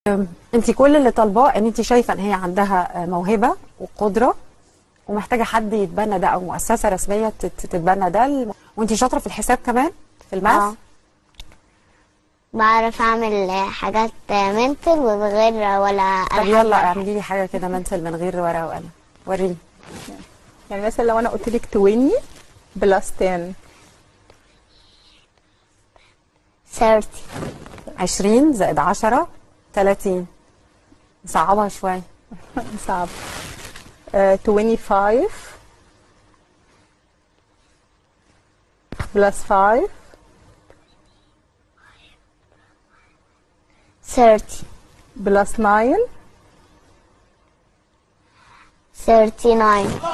انت كل اللي طالباه ان انت شايفه ان هي عندها موهبه وقدره ومحتاجه حد يتبنى ده او مؤسسه رسميه تت- تتبنى ده الم- وانت شاطره في الحساب كمان في الماث اه بعرف اعمل حاجات منتل ومن غير ولا طب يلا اعملي لي حاجه كده منتل من غير ورقه وقلم وريني يعني مثلا لو انا قلت لك 20 بلس 10 30 20 زائد 10 30 نصعبها شويه صعب آه 25 بلس 5 30 بلس 9 39